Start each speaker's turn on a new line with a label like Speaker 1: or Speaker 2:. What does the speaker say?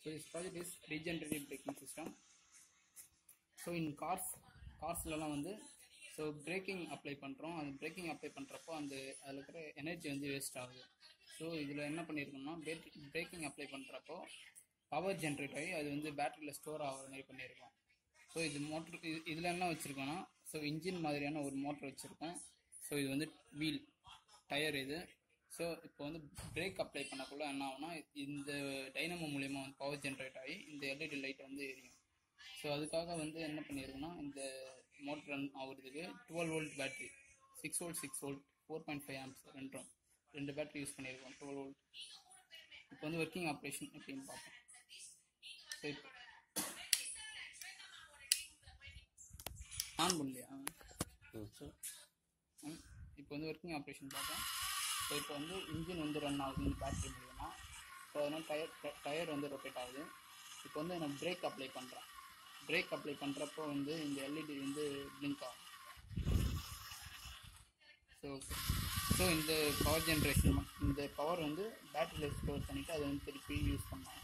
Speaker 1: So this project is regenerative braking system. So in cars கார்ஸ்லலாம் வந்து so braking apply பண்ணுறோம் அந்த braking apply பண்ணுறப்போ அந்த அதில் இருக்கிற எனர்ஜி வந்து வேஸ்ட் ஆகுது ஸோ இதில் என்ன பண்ணியிருக்கோம்னா பிரேக்கிங் அப்ளை பண்ணுறப்போ பவர் ஜென்ரேட் ஆகி அது வந்து பேட்டரியில் ஸ்டோர் ஆகிற மாதிரி பண்ணியிருக்கோம் ஸோ இது மோட்ரு இது இதில் என்ன வச்சுருக்கோன்னா ஸோ இன்ஜின் மாதிரியான ஒரு மோட்ரு வச்சுருக்கோம் ஸோ இது வந்து வீல் டயர் இது ஸோ இப்போ வந்து பிரேக் அப்ளை பண்ணக்குள்ள என்ன ஆகும்னா இந்த டைனமோ மூலியமாக வந்து பவர் ஜென்ரேட் ஆகி இந்த எல்இடி லைட் வந்து எரியும் ஸோ அதுக்காக வந்து என்ன பண்ணியிருக்கோம்னா இந்த மோட்டர் ரன் ஆகுறதுக்கு twelve volt battery six volt six volt four point five amps ரெண்டும் ரெண்டு பேட்டரி யூஸ் பண்ணியிருக்கோம் டுவெல் வோல்ட் இப்போ வந்து ஒர்க்கிங் ஆப்ரேஷன் எப்படின்னு பார்ப்போம் ஸோ இப்போ ஆன் பண்ணலையா ஸோ இப்போ வந்து ஒர்க்கிங் ஆப்ரேஷன் பார்ப்போம் ஸோ இப்போ வந்து இன்ஜின் வந்து ரன் ஆகுது இந்த பேட்டரி மூலியமாக ஸோ அதனால் டயர் டயர் வந்து ரொட்டேட் ஆகுது இப்போ வந்து நான் பிரேக் அப்ளை பண்ணுறேன் பிரேக் அப்ளை பண்ணுறப்போ வந்து இந்த எல்இடி வந்து பிளிங்க் ஆகும் ஸோ ஸோ இந்த பவர் ஜென்ரேஷன் இந்த பவர் வந்து பேட்டரியில் ஸ்டோர் பண்ணிவிட்டு அதை வந்து திருப்பி யூஸ் பண்ணலாம்